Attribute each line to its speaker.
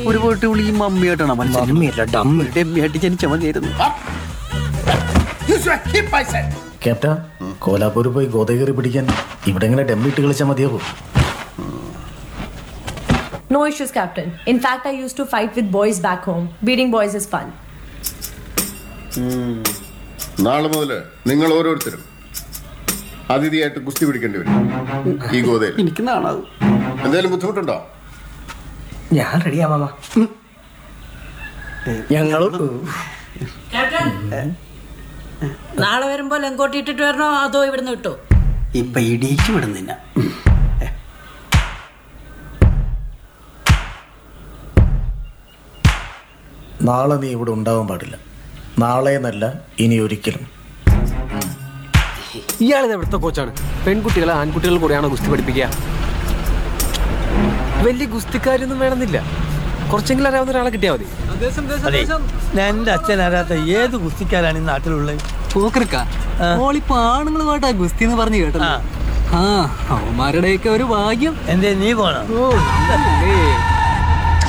Speaker 1: ഒരു പോയിട്ട് വിളി ഈ മമ്മിയായിട്ടാണ് മത്സരം
Speaker 2: മമ്മിയല്ല ഡമ്മി
Speaker 1: ഡെമ്മിയായിട്ട് ജനിച്ച മതിയായിരുന്നു
Speaker 3: ക്യാപ്റ്റ കോലാപ്പൂർ പോയി ഗോതകേറി പിടിക്കാൻ ഇവിടെ ഇങ്ങനെ ഡെമ്മിട്ട് കളിച്ചാൽ മതിയാവോ
Speaker 4: No issues, Captain. In fact, I used to fight with boys back home. Beating boys is fun.
Speaker 5: നാളെ മുതൽ നിങ്ങൾ ഓരോരുത്തരും അതിഥിയായിട്ട് ഗുസ്തി പിടിക്കേണ്ടി വരും ഈ ഗോതയിൽ
Speaker 1: എനിക്ക് നാണാവും
Speaker 5: എന്തെങ്കിലും ബുദ്ധിമുട്ടുണ്ടോ
Speaker 2: ഞാൻ റെഡിയാ മാമ ഞങ്ങളും
Speaker 6: നാളെ വരുമ്പോ ലങ്കോട്ടി ഇട്ടിട്ട് വരണോ അതോ ഇവിടുന്ന് കിട്ടോ
Speaker 1: ഇപ്പൊ ഇടിയിച്ചു വിടുന്നില്ല
Speaker 3: നാളെ നീ ഇവിടെ ഉണ്ടാവാൻ പാടില്ല നാളെ എന്നല്ല ഇനി ഒരിക്കലും
Speaker 7: ഇയാളിത് എവിടുത്തെ കോച്ചാണ് പെൺകുട്ടികളെ ആൺകുട്ടികൾ കൂടെയാണോ ഗുസ്തി പഠിപ്പിക്കുക വലിയ ഗുസ്തിക്കാരൊന്നും വേണമെന്നില്ല കുറച്ചെങ്കിലും അറിയാവുന്ന ഒരാളെ കിട്ടിയാൽ മതി
Speaker 8: അതെ എന്റെ അച്ഛൻ അറിയാത്ത ഏത് കുസ്തിക്കാരാണ് ഈ നാട്ടിലുള്ളത്
Speaker 9: പോക്കർക്ക ഓളിപ്പോ ആണുങ്ങളുമായിട്ടാ ഗുസ്തി എന്ന് പറഞ്ഞു കേട്ടല്ലോ ആ അവന്മാരുടെയൊക്കെ ഒരു ഭാഗ്യം
Speaker 8: എന്തേ നീ പോണം
Speaker 9: ഓ ഇല്ലേ.